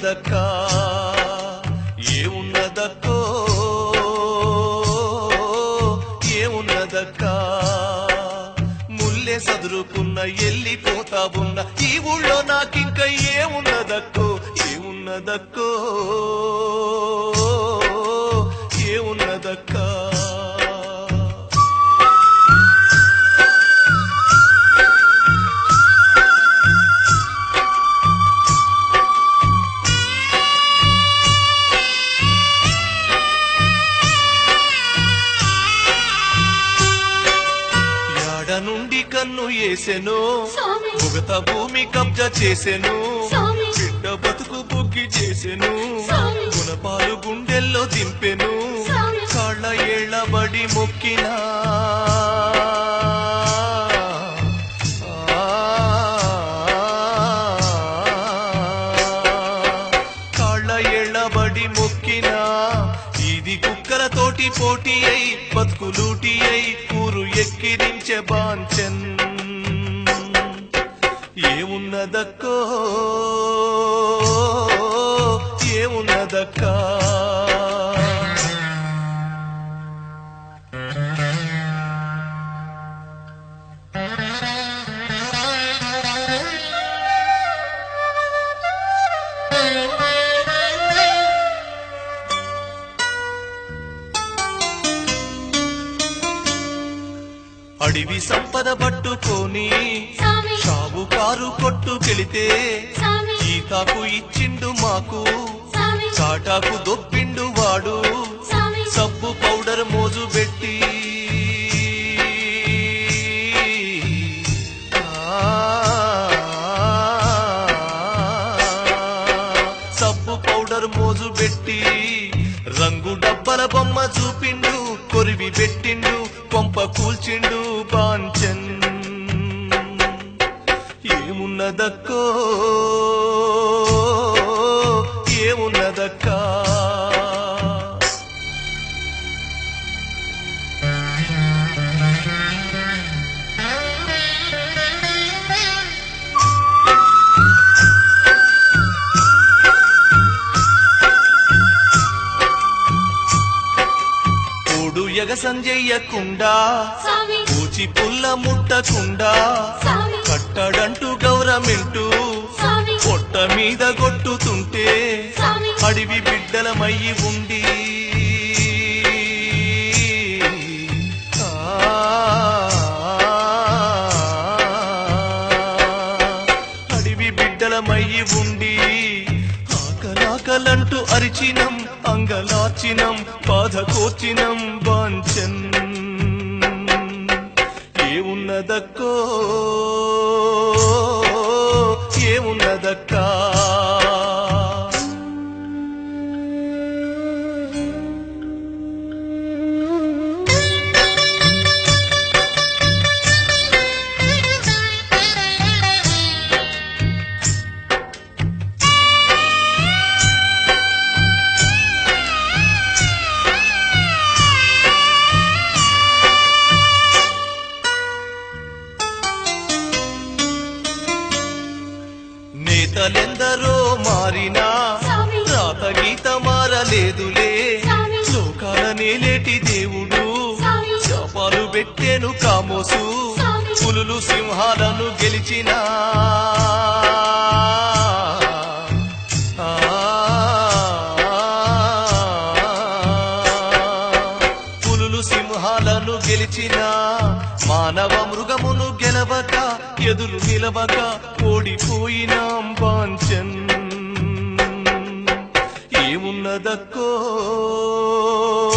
ఏమున్నదక్కా ఏమున్నదక్కో ఏమున్నదక్కా ముల్లే సదురుకున్న ఎల్లిపోతా ఉన్న ఈ ఊళ్ళో నాకింక ఏమున్నదక్కో ఏమున్నదక్కో ఏమున్నదక్కా యాడ నుండి కన్ను ఏసెను స్వామి ముగత భూమి కబ్జా చేసెను స్వామి బిడ్డ బతుకు బుగ్గి చేసెను స్వామి గుణపాలు గుండెల్లో దింపెను స్వామి కాళ్ళ ఏళ్ళబడి మొక్కినా కాళ్ళ ఏళ్ళబడి మొక్కినా ఇది కుక్కలతోటి పోటీ అయి బతుకులూటి అయి ఊరు ఎక్కిరించే బాంచన్ ఏమున్నదక్కో ఏమున్నదక్కా అడివి సంపద పట్టుకొని స్వామి షావుకారు కొట్టుకెళితే స్వామి ఈతాకు ఇచ్చిండు మాకు స్వామి కాటాకు దొబ్బిండు వాడు స్వామి సబ్బు పౌడర్ మోజు పెట్టి సబ్బు పౌడర్ మోజు పెట్టి రంగు డబ్బల బొమ్మ చూపిండు కొరివి పెట్టిండు కొంప కూల్చిండు పాంచన్ ఏమున్నదక్కో ఏమున్నదక్కా కూడు ఎగసం చెయ్యకుండా స్వామి పూచి పుల్ల ముట్టకుండా స్వామి కట్టడంటూ గౌరమెంటూ స్వామి పొట్ట మీద కొట్టుతుంటే స్వామి అడవి బిడ్డలమయ్యి ఉండి అడవి బిడ్డలమయ్యి ఉండి ఆకలాకలంటూ అరిచినం అంగలార్చినం బాధ కోర్చినం వాంచన్ ఏమున్నదక్కో ఏమున్నదక్కా నేతలెందరో మారినా స్వామి రాత గీత మారలేదులే స్వామి లోకాల నేలేటి దేవుడు స్వామి శాపాలు పెట్టేను కామోసు స్వామి పులులు సింహాలను గెలిచిన పులులు సింహాలను గెలిచిన మానవ మృగమును గెలవక ఎదురు నిలవక ఓడిపోయినాం వాంచన్ ఏమున్నదక్కో